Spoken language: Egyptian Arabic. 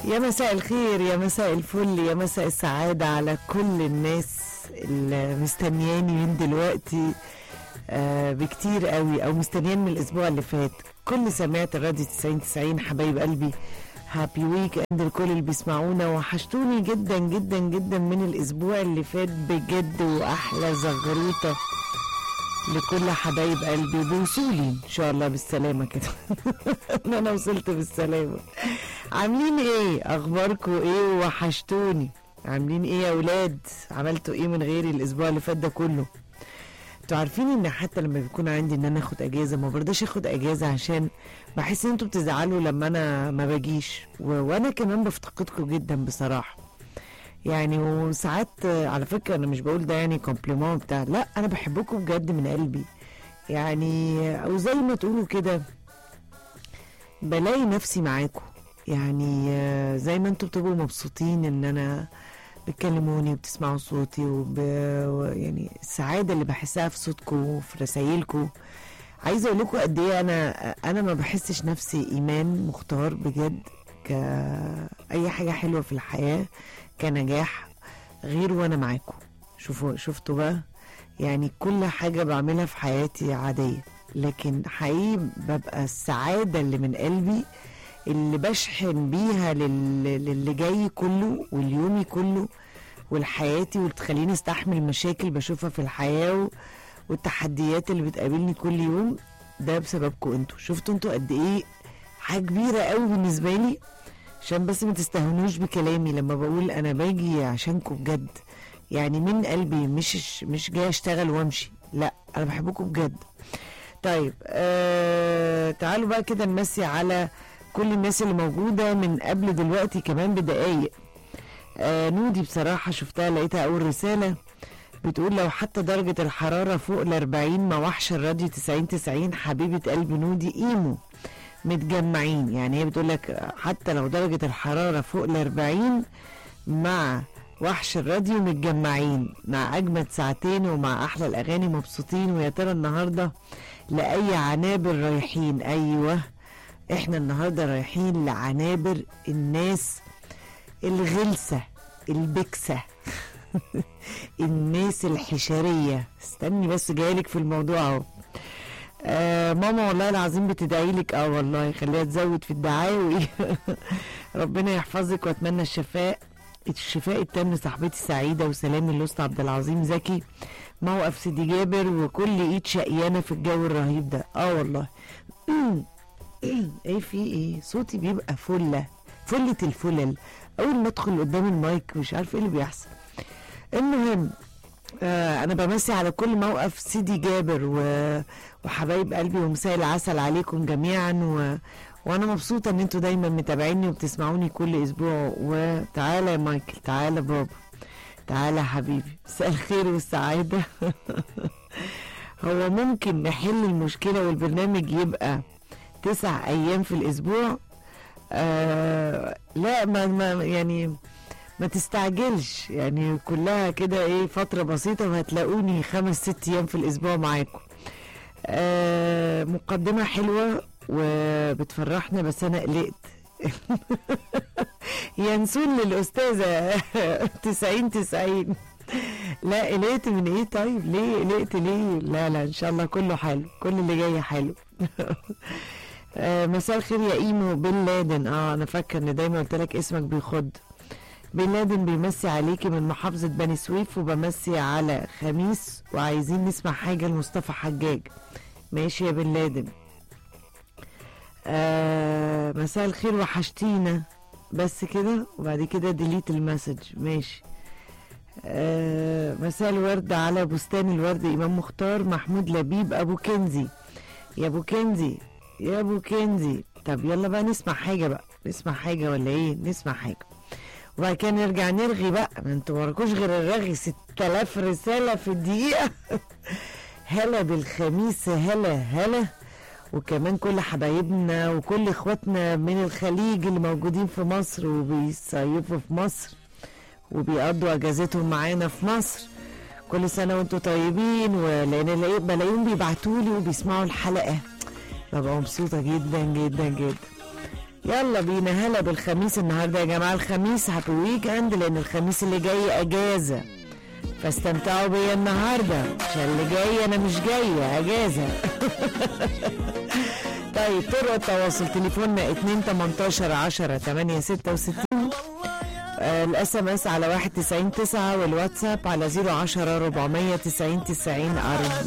يا مساء الخير يا مساء الفل يا مساء السعادة على كل الناس اللي مستنياني من دلوقتي آه بكتير قوي او مستنيان من الاسبوع اللي فات كل سماعة الراديو 90 90 حبايب قلبي هابي ويك اند الكل اللي بيسمعونا وحشتوني جدا جدا جدا من الاسبوع اللي فات بجد واحلى زغروطه لكل حبايب قلبي وبوصولي ان شاء الله بالسلامه كده ان انا وصلت بالسلامه عاملين ايه اخباركم ايه وحشتوني عاملين ايه يا اولاد عملتوا ايه من غيري الاسبوع اللي فات ده كله انتوا عارفين ان حتى لما بيكون عندي ان انا اخد اجازه ما برضاش اخد اجازه عشان بحس ان انتوا بتزعلوا لما انا ما باجيش و... وانا كمان بفتقدكم جدا بصراحه يعني وساعات آه، على فكره انا مش بقول ده يعني كومبليمون بتاع لا انا بحبكم بجد من قلبي يعني او زي ما تقولوا كده بلاقي نفسي معاكم يعني آه، زي ما انتوا بتبقوا مبسوطين ان انا بتكلموني وبتسمعوا صوتي وب... و- يعني السعاده اللي بحسها في صوتكم وفي رسايلكم عايزه اقول لكم قد ايه انا انا ما بحسش نفسي ايمان مختار بجد كاي حاجه حلوه في الحياه كنجاح غير وانا معاكم شوفوا شفتوا بقى يعني كل حاجه بعملها في حياتي عاديه لكن حقيقي ببقى السعاده اللي من قلبي اللي بشحن بيها لل... للي جاي كله واليومي كله ولحياتي وتخليني استحمل مشاكل بشوفها في الحياه و... والتحديات اللي بتقابلني كل يوم ده بسببكم انتوا شفتوا انتوا قد ايه حاجه كبيره قوي بالنسبه لي عشان بس ما تستهونوش بكلامي لما بقول انا باجي عشانكم بجد يعني من قلبي مش مش جاي اشتغل وامشي لا انا بحبكم بجد طيب آه تعالوا بقى كده نمسي على كل الناس اللي موجوده من قبل دلوقتي كمان بدقايق آه نودي بصراحه شفتها لقيتها اول رساله بتقول لو حتى درجة الحرارة فوق ال 40 ما وحش الراديو 90 90 حبيبة قلب نودي ايمو متجمعين يعني هي بتقول لك حتى لو درجة الحرارة فوق ال 40 مع وحش الراديو متجمعين مع أجمد ساعتين ومع أحلى الأغاني مبسوطين ويا ترى النهاردة لأي عنابر رايحين أيوه إحنا النهاردة رايحين لعنابر الناس الغلسة البكسة الناس الحشرية استني بس جايلك في الموضوع اهو آه ماما والله العظيم بتدعي لك اه والله خليها تزود في الدعاوي ربنا يحفظك واتمنى الشفاء الشفاء التام لصاحبتي سعيده وسلام الوسطى عبد العظيم زكي موقف سيدي جابر وكل ايد شقيانه في الجو الرهيب ده اه والله ايه في ايه صوتي بيبقى فله فله الفلل اول ما ادخل قدام المايك مش عارف ايه اللي بيحصل المهم آه انا بمسي على كل موقف سيدي جابر و... وحبايب قلبي ومساء العسل عليكم جميعا و... وانا مبسوطه ان انتوا دايما متابعيني وبتسمعوني كل اسبوع وتعالى يا مايكل تعالى بابا تعالى يا حبيبي مساء الخير والسعاده هو ممكن نحل المشكله والبرنامج يبقى تسع ايام في الاسبوع آه لا ما, ما يعني ما تستعجلش يعني كلها كده ايه فترة بسيطة وهتلاقوني خمس ست ايام في الاسبوع معاكم آه مقدمة حلوة وبتفرحنا بس انا قلقت ينسون للأستاذة تسعين تسعين لا قلقت من ايه طيب ليه قلقت ليه لا لا ان شاء الله كله حلو كل اللي جاي حلو آه مساء الخير يا ايمو بن لادن اه انا فاكر ان دايما قلت لك اسمك بيخض بن لادن بيمسي عليكي من محافظة بني سويف وبمسي على خميس وعايزين نسمع حاجة لمصطفى حجاج ماشي يا بن لادن آه مساء الخير وحشتينا بس كده وبعد كده ديليت المسج ماشي آه مساء الورد على بستان الورد إمام مختار محمود لبيب أبو كنزي يا أبو كنزي يا أبو كنزي طب يلا بقى نسمع حاجة بقى نسمع حاجة ولا إيه نسمع حاجة وبعد كده نرجع نرغي بقى ما انتوا وراكوش غير الرغي 6000 رسالة في الدقيقة هلا بالخميس هلا هلا وكمان كل حبايبنا وكل اخواتنا من الخليج اللي موجودين في مصر وبيصيفوا في مصر وبيقضوا اجازتهم معانا في مصر كل سنه وانتم طيبين ولان الاقي- بلاقيهم بيبعتوا لي وبيسمعوا الحلقه ببقى مبسوطه جدا جدا جدا يلا بينا هلا بالخميس النهارده يا جماعه الخميس هابي ويك اند لان الخميس اللي جاي اجازه فاستمتعوا بيا النهارده عشان اللي جاي انا مش جايه اجازه طيب طرق التواصل تليفوننا 2 18 10 8 66 الاس ام اس على 1 90 9 والواتساب على 010 490 90 40